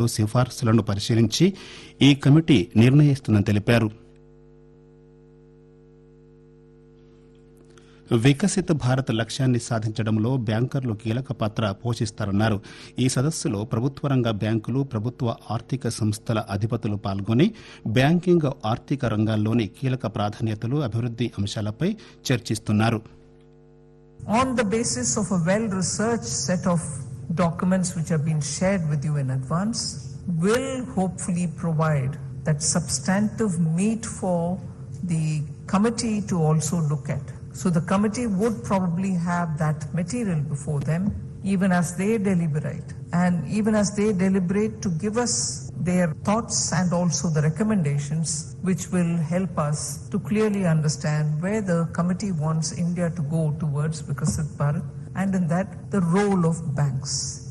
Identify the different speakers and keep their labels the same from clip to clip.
Speaker 1: సిఫార్సులను పరిశీలించి ఈ కమిటీ నిర్ణయిస్తుందని తెలిపారు వికసిత భారత్ లక్ష్యాన్ని సాధించడంలో బ్యాంకర్లు కీలక పాత్ర పోషిస్తారన్నారు ఈ సదస్సులో ప్రభుత్వ రంగ బ్యాంకులు ప్రభుత్వ ఆర్థిక సంస్థల అధిపతులు పాల్గొని బ్యాంకింగ్ ఆర్థిక రంగాల్లోని కీలక ప్రాధాన్యతలు అభివృద్ది అంశాలపై చర్చిస్తున్నారు
Speaker 2: on the basis of a well researched set of documents which have been shared with you in advance, will hopefully provide that substantive meat for the committee to also look at. So the committee would probably have that material before them even as they deliberate and even as they deliberate to give us their thoughts and also the recommendations which will help us to clearly understand where the committee wants India to go towards Vikasit Bharat and in that the role of banks.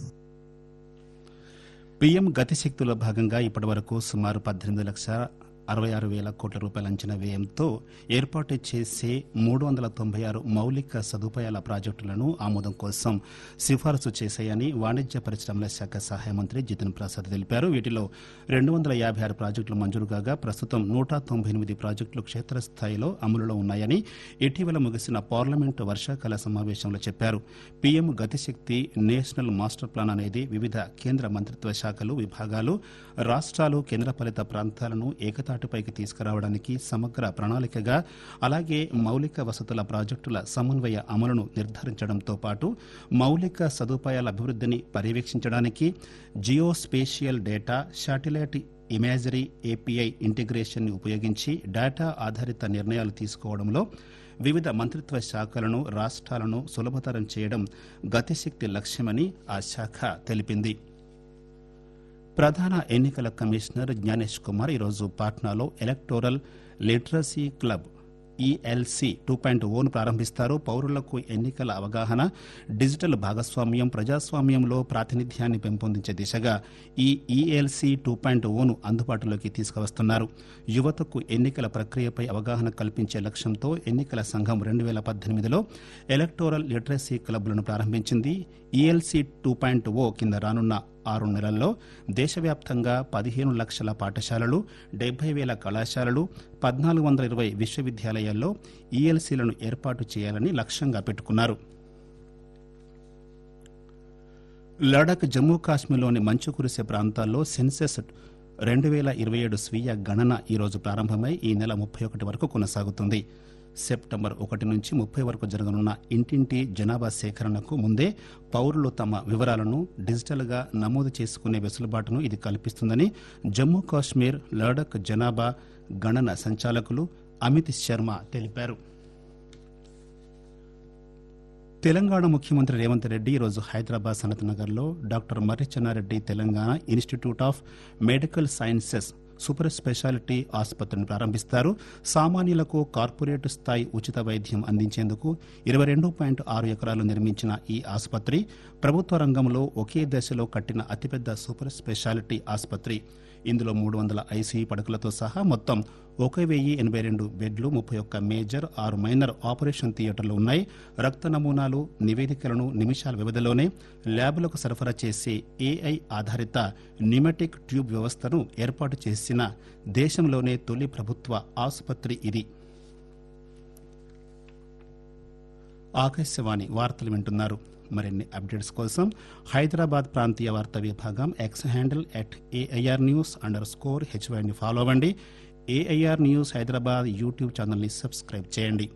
Speaker 1: PM గతిశక్తిలో భాగంగా ఇప్పటివరకు సుమారు పద్దెనిమిది లక్షల అరవై ఆరు వేల కోట్ల రూపాయల అంచనా వ్యయంతో ఏర్పాటు చేసే మూడు వందల తొంభై ఆరు మౌలిక సదుపాయాల ప్రాజెక్టులను ఆమోదం కోసం సిఫారసు చేశాయని వాణిజ్య పరిశ్రమల శాఖ సహాయ మంత్రి జితిన్ ప్రసాద్ తెలిపారు వీటిలో రెండు వందల యాభై ఆరు ప్రాజెక్టులు మంజూరు కాగా ప్రస్తుతం నూట తొంభై ఎనిమిది ప్రాజెక్టులు క్షేత్రస్థాయిలో అమలులో ఉన్నాయని ఇటీవల ముగిసిన పార్లమెంటు వర్షాకాల సమావేశంలో చెప్పారు PM Gatishakti national master plan అనేది వివిధ కేంద్ర మంత్రిత్వ శాఖలు విభాగాలు రాష్ట్రాలు కేంద్రపాలిత ప్రాంతాలను ఏకతాటిపైకి తీసుకురావడానికి సమగ్ర ప్రణాళికగా అలాగే మౌలిక వసతుల ప్రాజెక్టుల సమన్వయ అమలును నిర్ధారించడంతో పాటు మౌలిక సదుపాయాల అభివృద్ధిని పర్యవేక్షించడానికి geospatial data satellite imagery API integration ని ఉపయోగించి డేటా ఆధారిత నిర్ణయాలు తీసుకోవడంలో వివిధ మంత్రిత్వ శాఖలను రాష్ట్రాలను సులభతరం చేయడం గతిశక్తి లక్ష్యమని ఆ శాఖ తెలిపింది ప్రధాన ఎన్నికల కమిషనర్ జ్ఞానేష్ కుమార్ ఈరోజు పాట్నాలో electoral literacy club ELC two point one ప్రారంభిస్తారు పౌరులకు ఎన్నికల అవగాహన డిజిటల్ భాగస్వామ్యం ప్రజాస్వామ్యంలో ప్రాతినిధ్యాన్ని పెంపొందించే దిశగా ఈ ఈఎల్సీ టూ పాయింట్ ఓను అందుబాటులోకి తీసుకువస్తున్నారు యువతకు ఎన్నికల ప్రక్రియపై అవగాహన కల్పించే లక్ష్యంతో ఎన్నికల సంఘం రెండు వేల పద్దెనిమిదిలో ఎలక్టోరల్ లిటరసీ క్లబ్లను ప్రారంభించింది ఈఎల్సీ టూ పాయింట్ ఓ కింద రానున్న ఆరు నెలల్లో దేశవ్యాప్తంగా పదిహేను లక్షల పాఠశాలలు డెబ్బై వేల కళాశాలలు పద్నాలుగు వందల ఇరవై విశ్వవిద్యాలయాల్లో ఈఎల్సీలను ఏర్పాటు చేయాలని లక్ష్యంగా పెట్టుకున్నారు లడాక్ జమ్మూ కాశ్మీర్లోని మంచు కురిసే ప్రాంతాల్లో సెన్సెస్ రెండు వేల ఇరవై ఏడు స్వీయ గణన ఈరోజు ప్రారంభమై ఈ నెల ముప్పై ఒకటి వరకు కొనసాగుతుంది సెప్టెంబర్ ఒకటి నుంచి ముప్పై వరకు జరగనున్న ఇంటింటి జనాభా సేకరణకు ముందే పౌరులు తమ వివరాలను డిజిటల్గా నమోదు చేసుకునే వెసులుబాటును ఇది కల్పిస్తుందని జమ్మూ కాశ్మీర్ లడాక్ జనాభా గణన సంచాలకులు అమిత్ శర్మ తెలిపారు తెలంగాణ ముఖ్యమంత్రి రేవంత్ రెడ్డి ఈరోజు హైదరాబాద్ సనత్ నగర్లో doctor Marri Chennareddy Telangana institute of medical sciences super speciality ఆసుపత్రిని ప్రారంభిస్తారు సామాన్యులకు కార్పొరేట్ స్థాయి ఉచిత వైద్యం అందించేందుకు ఇరవై రెండు పాయింట్ ఆరు ఎకరాలు నిర్మించిన ఈ ఆసుపత్రి ప్రభుత్వ రంగంలో ఒకే దశలో కట్టిన అతిపెద్ద సూపర్ స్పెషాలిటీ ఆసుపత్రి ఇందులో మూడు వందల ఐసీయూ పడకలతో సహా మొత్తం ఒక వెయ్యి ఎనభై రెండు బెడ్లు ముప్పై ఒక్క మేజర్ ఆరు మైనర్ ఆపరేషన్ థియేటర్లు ఉన్నాయి రక్త నమూనాలు నివేదికలను నిమిషాల వ్యవధిలోనే ల్యాబ్లకు సరఫరా చేసే ఏఐ ఆధారిత న్యూమెటిక్ ట్యూబ్ వ్యవస్థను ఏర్పాటు చేసిన దేశంలోనే తొలి ప్రభుత్వ ఆసుపత్రి ఇది ఆకాశవాణి వార్తలు వింటున్నారు మరిన్ని అప్డేట్స్ కోసం హైదరాబాద్ ప్రాంతీయ వార్తా విభాగం X handle at AIR news underscore హెచ్వైని ఫాలో అవ్వండి ఏఐఆర్ న్యూస్ హైదరాబాద్ యూట్యూబ్ ఛానల్ని సబ్స్క్రైబ్ చేయండి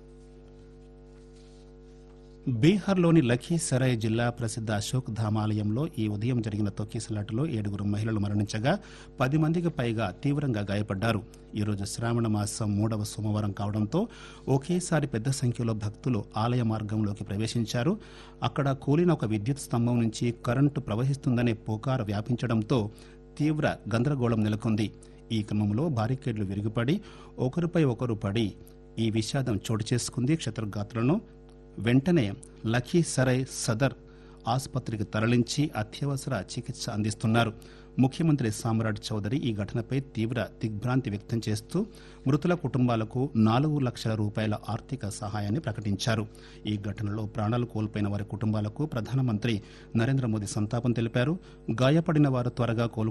Speaker 1: బీహార్లోని లఖీసరాయ్ జిల్లా ప్రసిద్ధ అశోక్ ధామ్ ఆలయంలో ఈ ఉదయం జరిగిన తొక్కిసలాటలో ఏడుగురు మహిళలు మరణించగా పది మందికి పైగా తీవ్రంగా గాయపడ్డారు ఈరోజు శ్రావణ మాసం మూడవ సోమవారం కావడంతో ఒకేసారి పెద్ద సంఖ్యలో భక్తులు ఆలయ మార్గంలోకి ప్రవేశించారు అక్కడ కూలిన ఒక విద్యుత్ స్తంభం నుంచి కరెంటు ప్రవహిస్తుందనే పుకారు వ్యాపించడంతో తీవ్ర గందరగోళం నెలకొంది ఈ క్రమంలో బారికేడ్లు విరిగిపడి ఒకరిపై ఒకరు పడి ఈ విషాదం చోటు చేసుకుంది క్షత్రగాత్రులను వెంటనే లఖీసరై సదర్ ఆసుపత్రికి తరలించి అత్యవసర చికిత్స అందిస్తున్నారు ముఖ్యమంత్రి సామ్రాట్ చౌదరి ఈ ఘటనపై తీవ్ర దిగ్భ్రాంతి వ్యక్తం చేస్తూ మృతుల కుటుంబాలకు నాలుగు లక్షల రూపాయల ఆర్థిక సహాయాన్ని ప్రకటించారు ఈ ఘటనలో ప్రాణాలు కోల్పోయిన వారి కుటుంబాలకు ప్రధానమంత్రి నరేంద్ర మోదీ సంతాపం తెలిపారు గాయపడిన వారు త్వరగా కోలుకు